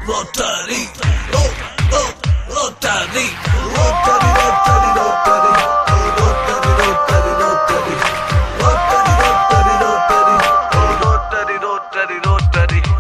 Rotary, Ro- Ro- Rotary, Rotary, Rotary, Rotary, Rotary, Rotary, Rotary, Rotary, Rotary, Rotary, Rotary, Rotary,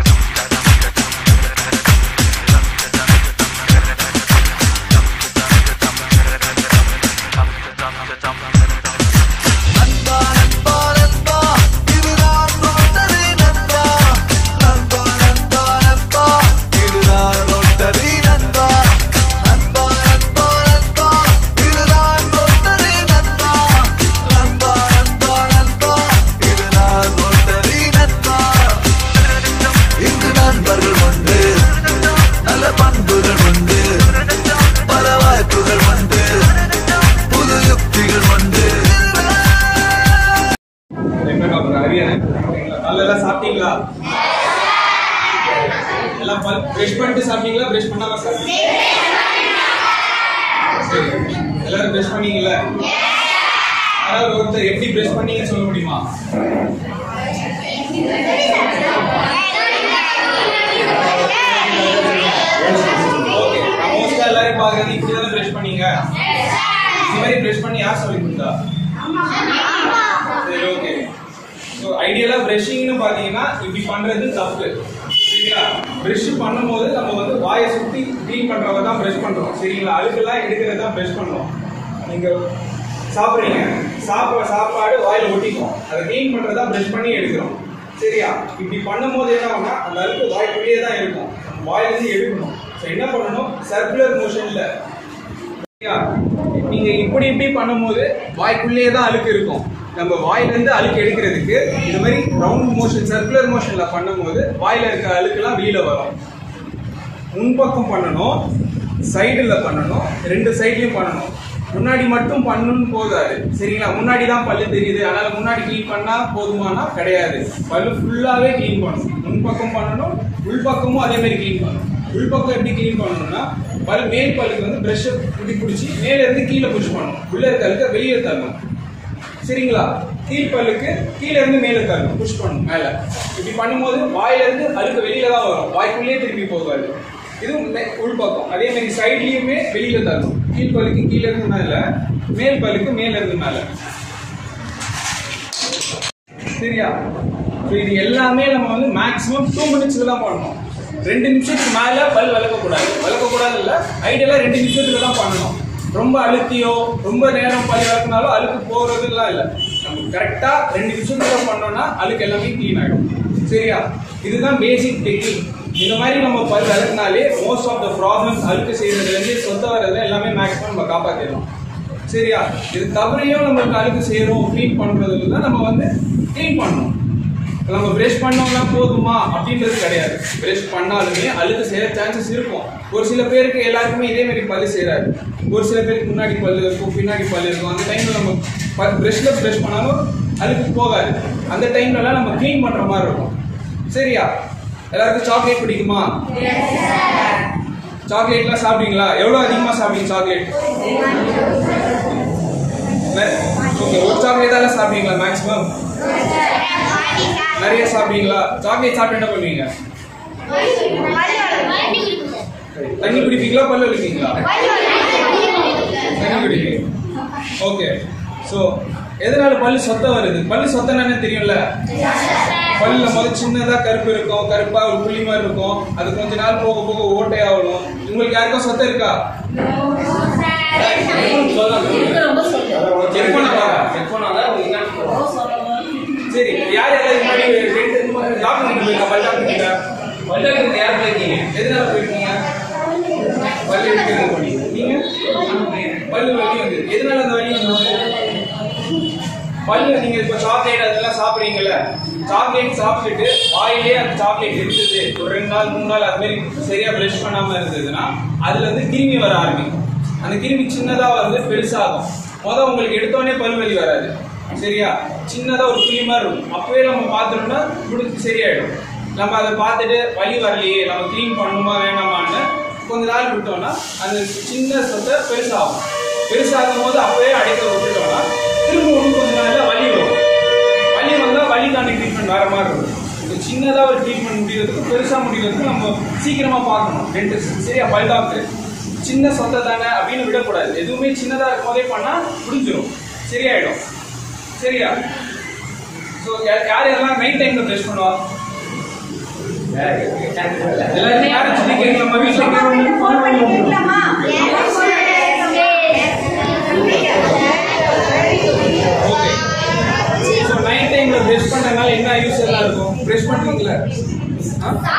நண்பா நண்பா நண்பா இதுதான் rotary நண்பா நண்பா நண்பா நண்பா இதுதான் ரோட்டரி நண்பா நண்பா நண்பா நண்பா இதுதான் ரோட்டரி நண்பா நண்பா நண்பா நண்பா இதுதான் ரோட்டரி நண்பா இங்கு நண்பர்கள் உண்டு நல்ல பண்புகள் உண்டு பல வாய்ப்புகள் உண்டு புது யுக்திகள் உண்டு என் பேர் டாக்டர் ஹரியன் நல்லா சாப்பிட்டீங்களா எல்லாம் பிரஷ் பண்ணிட்டு சாப்பிட்டீங்களா பிரஷ் பண்ணாம சாப்பிட்டீங்களா சரி எல்லாரும் பிரஷ் பண்ணீங்களா யாராவது ஒருத்தர் எப்படி பிரஷ் பண்ணீங்கன்னு சொல்ல முடியுமா ஓகே மோஸ்டா எல்லாரும் பாக்குறது இப்படி தானே பிரஷ் பண்ணீங்க இந்த மாதிரி பிரஷ் பண்ணி யார் சொல்லி கொடுத்தா சரி ஓகே ஸோ ஐடியலா பிரஷிங்னு பார்த்தீங்கன்னா இப்படி பண்றது தப்பு சரிங்களா பிரஷ் பண்ணும்போது நம்ம வந்து வாயை சுத்தி க்ளீன் பண்றத தான் பிரஷ் பண்றோம் சரிங்களா அழுக்கெல்லாம் எடுக்கிறது தான் பிரஷ் பண்றோம் நீங்க சாப்பிடுறீங்க சாப்பிட சாப்பாடு வாயில ஒட்டிக்கும் அதை க்ளீன் பண்றதா பிரஷ் பண்ணி எடுக்கிறோம் சரியா இப்படி பண்ணும்போது என்ன ஆகும்னா அந்த அழுக்கு வாய்க்குள்ளேயே தான் இருக்கும் வாயிலிருந்து எடுக்கணும் ஸோ என்ன பண்ணணும் சர்க்குலர் மோஷன்ல சரியா? நீங்க இப்படி இப்படி பண்ணும்போது வாய்க்குள்ளேயே தான் அழுக்கு இருக்கும் நம்ம வாயில இருந்து அழுக்கு எடுக்கிறதுக்கு இது மாதிரி ரவுண்ட் மோஷன் சர்க்குலர் மோஷன்ல பண்ணும்போது வாயில இருக்க அழுக்கெல்லாம் வெளியில வரும் முன்பக்கம் பண்ணணும் சைடுல பண்ணணும் ரெண்டு சைட்லயும் பண்ணணும் முன்னாடி மட்டும் பண்ணணும்னு போதாது சரிங்களா முன்னாடி தான் பல்லு தெரியுது அதனால முன்னாடி க்ளீன் பண்ணா போதுமானா கிடையாது பல்லு ஃபுல்லாவே க்ளீன் பண்ணணும் முன்பக்கம் பண்ணணும் உள்பக்கமும் அதே மாதிரி க்ளீன் பண்ணணும் உள்பக்கம் எப்படி க்ளீன் பண்ணணும்னா பல் மேல் பல்லுக்கு வந்து பிரஷ் இப்படி பிடிச்சி மேல இருந்து கீழே புஷ் பண்ணணும் உள்ள இருக்க அழுக்க வெளியே தள்ளணும் சரிங்களா கீழ் பல்லுக்கு கீழ இருந்து மேல தரணும் புஷ் பண்ணணும் மேல இப்படி பண்ணும்போது வாயில இருந்து அழுக்கு வெளியில தான் வரும் வாய்க்குள்ளேயே திரும்பி போகாது இது மே- உள்பக்கம் அதே மாதிரி சைட்லயுமே வெளியில தரணும் கீழ் பல்லுக்கு கீழ இருந்து மேல மேல் பல்லுக்கு மேல இருந்து மேல சரியா So இது எல்லாமே நம்ம வந்து மேக்ஸிமம் டூ மினிட்ஸ்ல தான் பண்ணணும் ரெண்டு நிமிஷத்துக்கு மேல பல் விளக்கக்கூடாது விளக்கக்கூடாது இல்ல ஐடியலா ரெண்டு நிமிஷத்துக்கு தான் பண்ணணும் ரொம்ப அழுத்தியோ ரொம்ப நேரம் பல் விளக்குனாலும் அழுக்கு போறதுலாம் இல்ல நம்ம கரெக்டா ரெண்டு நிமிஷத்துக்கு பண்ணோம்னா அழுக்கு எல்லாமே க்ளீன் ஆயிடும் சரியா இதுதான் பேசிக் டெக்னிக் இந்த மாதிரி நம்ம பல் விளக்குனாலே மோஸ்ட் ஆஃப் த ப்ராப்ளம்ஸ் அழுக்கு செய்யறதுல இருந்து சொத்த வர்றது எல்லாமே மேக்ஸிமம் நம்ம காப்பாத்திடலாம் சரியா இது தவறையும் நம்மளுக்கு அழுக்கு செய்யறோம் க்ளீன் பண்றதுல தான் நம்ம வந்து க்ளீன் பண்ணணும் இப்ப நம்ம பிரஷ் பண்ணோம்னா போதுமா அப்படின்றது கிடையாது பிரஷ் பண்ணாலுமே அழுக்கு செய்ய சான்சஸ் இருக்கும் ஒரு சில பேருக்கு எல்லாருக்குமே இதே மாதிரி பல்லு சேராது ஒரு சில பேருக்கு முன்னாடி பல்லு இருக்கும் பின்னாடி பல்லு இருக்கும் அந்த டைம்ல நம்ம பிரஷ்ல பிரஷ் பண்ணாலும் அழுக்கு போகாது அந்த டைம்லலாம் நம்ம க்ளீன் பண்ற மாதிரி இருக்கும் சரியா எல்லாருக்கும் சாக்லேட் பிடிக்குமா சாக்லேட்லாம் சாப்பிடுவீங்களா எவ்வளோ அதிகமாக சாப்பிடுவீங்க சாக்லேட் ஓகே ஒரு சாக்லேட் தானே சாப்பிடுவீங்களா மேக்ஸிமம் நிறைய சாப்பிடுவீங்களா சாக்லேட் சாப்பிட்டு என்ன பண்ணுவீங்க தண்ணி குடிப்பீங்களா பல்லு வலிப்பீங்களா தண்ணி குடிப்பீங்க ஓகே ஸோ எதனால பல்லு சொத்த வருது பல்லு சொத்தனா தெரியும்ல பல்லுல முதல்ல சின்னதா கருப்பு இருக்கும் கருப்பா ஒரு புள்ளி மாதிரி இருக்கும் அது கொஞ்ச நாள் போக போக ஓட்டையாகணும் உங்களுக்கு யாருக்கும் சொத்த இருக்கா செக் பண்ணவா சரி யார் யாராவது முன்னாடி ரெண்டு டாக்டர் கிட்ட போயிருக்கா பல் டாக்டர் கிட்ட பல் டாக்டர் கிட்ட யார் போயிருக்கீங்க எதனால போயிருக்கீங்க பல் எடுக்கிறது போனீங்க நீங்க பல்லு வலி வந்து எதனால அந்த வலி வந்து பல்லு நீங்க இப்ப சாக்லேட் அதெல்லாம் சாப்பிடுறீங்கல்ல சாக்லேட் சாப்பிட்டுட்டு வாயிலே அந்த சாக்லேட் இருந்தது ஒரு ரெண்டு நாள் மூணு நாள் அது மாதிரி சரியா பிரஷ் பண்ணாம இருந்ததுன்னா அதுல இருந்து கிருமி வர ஆரம்பிக்கும் அந்த கிருமி சின்னதா வந்து பெருசாகும் முத உங்களுக்கு எடுத்தோடனே பல் வலி வராது சரியா சின்னதா ஒரு புளி மாதிரி இருக்கும் அப்பவே நம்ம பார்த்தோம்னா முடிஞ்சு சரியாயிடும் நம்ம அதை பார்த்துட்டு வலி வரலையே நம்ம க்ளீன் பண்ணுமா வேணாமான்னு கொஞ்ச நாள் விட்டோம்னா அந்த சின்ன சொத்தை பெருசாகும் பெருசாகும் போது அப்பவே அடைக்க விட்டுட்டோம்னா திரும்ப இன்னும் கொஞ்ச நாள்ல வலி வரும் வலி வந்தா வலிக்கான ட்ரீட்மெண்ட் வேற மாதிரி இருக்கும் ஸோ சின்னதாக ஒரு ட்ரீட்மெண்ட் முடியறதுக்கு பெருசாக முடியறதுக்கு நம்ம சீக்கிரமாக பார்க்கணும் டென்டிஸ்ட் சரியா பல் டாக்டர் சின்ன சொத்தை தானே அப்படின்னு விடக்கூடாது எதுவுமே சின்னதாக இருக்கும் போதே பண்ணால் முடிஞ்சிடும் சரியாயிடும் சரியா ஸோ யார் யாரெல்லாம் நைட் டைமில் ப்ரெஷ் பண்ணுவா எல்லாரும் யாரும் சொல்லி கேட்கலாம் நம்ம வீட்டில் ஃபோன் பண்ணி கேட்கலாமா ஓகே ஸோ நைட் டைமில் ப்ரெஷ் பண்ணனால என்ன யூஸ் எல்லாம் இருக்கும் ப்ரெஷ் பண்ணுறீங்களா ஆ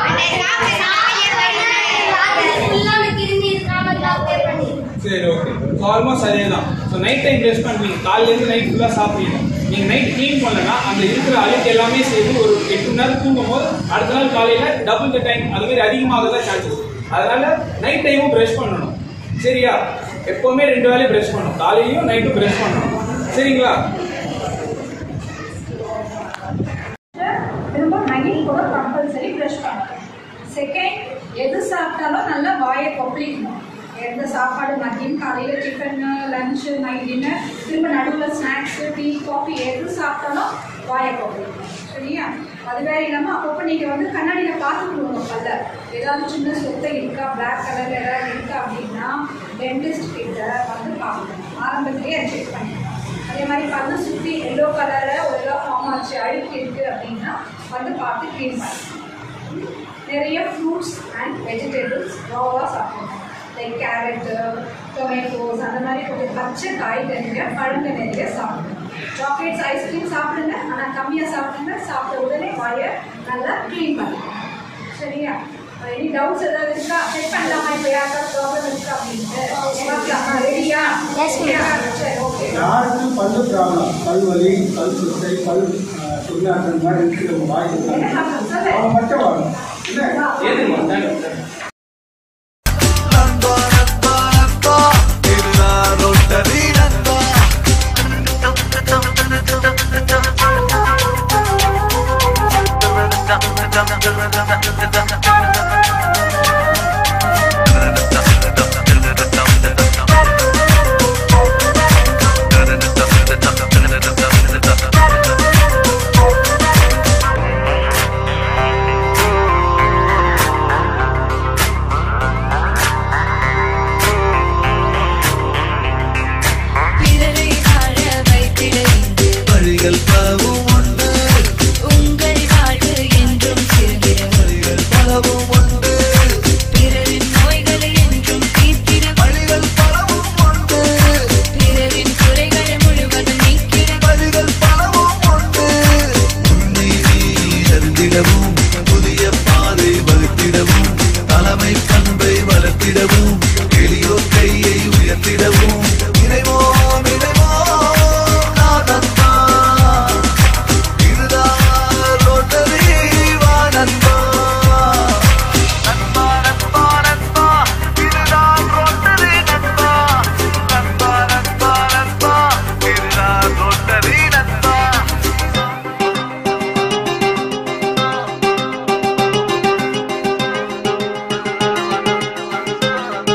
சரி ஓகே ஸோ ஆல்மோஸ்ட் அதே தான் ஸோ நைட் டைம் ரெஸ்ட் பண்ணுவீங்க காலையிலேருந்து நைட் ஃபுல்லாக சாப்பிடுவீங்க நீங்கள் நைட் க்ளீன் பண்ணலன்னா அந்த இருக்கிற அழுக்கு எல்லாமே சேர்த்து ஒரு எட்டு மணி நேரம் தூங்கும் போது அடுத்த நாள் காலையில் டபுள் த டைம் அது மாதிரி அதிகமாக தான் சான்சஸ் அதனால நைட் டைமும் ப்ரஷ் பண்ணணும் சரியா எப்போவுமே ரெண்டு வேலையும் ப்ரஷ் பண்ணணும் காலையிலையும் நைட்டும் ப்ரஷ் பண்ணணும் சரிங்களா திரும்ப நகில் கூட கம்பல்சரி ப்ரஷ் பண்ணணும் செகண்ட் எது சாப்பிட்டாலும் நல்லா வாயை கொப்பளிக்கணும் எந்த சாப்பாடு மதியம் காலையில் டிஃபன் லஞ்சு நைட் டின்னர் திரும்ப நடுவில் ஸ்நாக்ஸு டீ காஃபி எது சாப்பிட்டாலும் வாயை கொப்பளிக்கணும் சரியா அது வேற இல்லாமல் அப்பப்போ நீங்கள் வந்து கண்ணாடியில் பார்த்துக்கணும் பல்ல ஏதாவது சின்ன சொத்தை இருக்கா பிளாக் கலர் ஏதாவது இருக்கா அப்படின்னா டென்டிஸ்ட் கிட்ட வந்து பார்க்கணும் ஆரம்பத்திலேயே அதை செக் பண்ணிக்கணும் அதே மாதிரி பல்லு சுற்றி எல்லோ கலரில் ஒரு ஏதாவது ஃபார்ம் ஆச்சு அழுக்கு இருக்குது அப்படின்னா வந்து பார்த்து க்ளீன் பண்ணணும் நிறைய ஃப்ரூட்ஸ் அண்ட் வெஜிடபிள்ஸ் ராவாக சாப்பிடணும் லைக் கேரட்டு டொமேட்டோஸ் அந்த மாதிரி கொஞ்சம் பச்சை காய்கறிகள் பழங்கள் நிறைய சாப்பிடணும் சாக்லேட்ஸ் ஐஸ்கிரீம் சாப்பிடுங்க ஆனால் கம்மியாக சாப்பிடுங்க சாப்பிட்ட உடனே வாயை நல்லா க்ளீன் பண்ணுங்க சரியா எனி டவுட்ஸ் ஏதாவது இருக்கா செக் பண்ணலாமா இப்போ யாருக்காவது ப்ராப்ளம் இருக்கா அப்படின்ட்டு பார்க்கலாமா ரெடியா சரி ஓகே யாருக்கு பல்லு ப்ராப்ளம் பல் வலி பல் சுத்தை பல் சுண்ணாட்டம் மாதிரி இருக்கிற வாய்ப்பு என்ன problem சொல்லு. அவன் மட்டும் வரணும் இல்லை ஏதுமா தேங்க்யூ நண்பா நண்பா நண்பா இதுதான் ரொட்டரி நண்பா பிறரை வாழ வைத்திட இங்கு வழிகள் பலவும் உண்டு உங்கள் வாழ்வு என்றும் சிறந்திட வழிகள் பலவும் உண்டு பிறரின் நோய்களை என்றும் தீர்த்திட வழிகள் பலவும் உண்டு பிறரின் குறைகளை முழுவதும் நீக்கிட வழிகள் பலவும் உண்டு உன்னை நீ அறிந்திடவும் புதிய பாதை வகுத்திடவும் தலைமை பண்பை வளர்த்திடவும் எளியோர் கையை உயர்த்திடவும் இறைவோம் இறைவோம் நான் நண்பா இதுதான் ரோட்டரி வா நண்பா நண்பா நண்பா நண்பா இதுதான் ரோட்டரி நண்பா நண்பா நண்பா நண்பா இதுதான் ரோட்டரி நண்பா பிறரை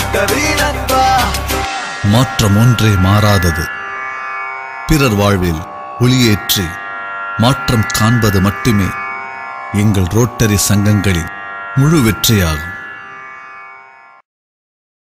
ரோட்டரி நண்பா மாற்றம் ஒன்றே மாறாதது பிறர் வாழ்வில் ஒளியேற்றி மாற்றம் காண்பது மட்டுமே எங்கள் ரோட்டரி சங்கங்களின் முழு வெற்றியாகும்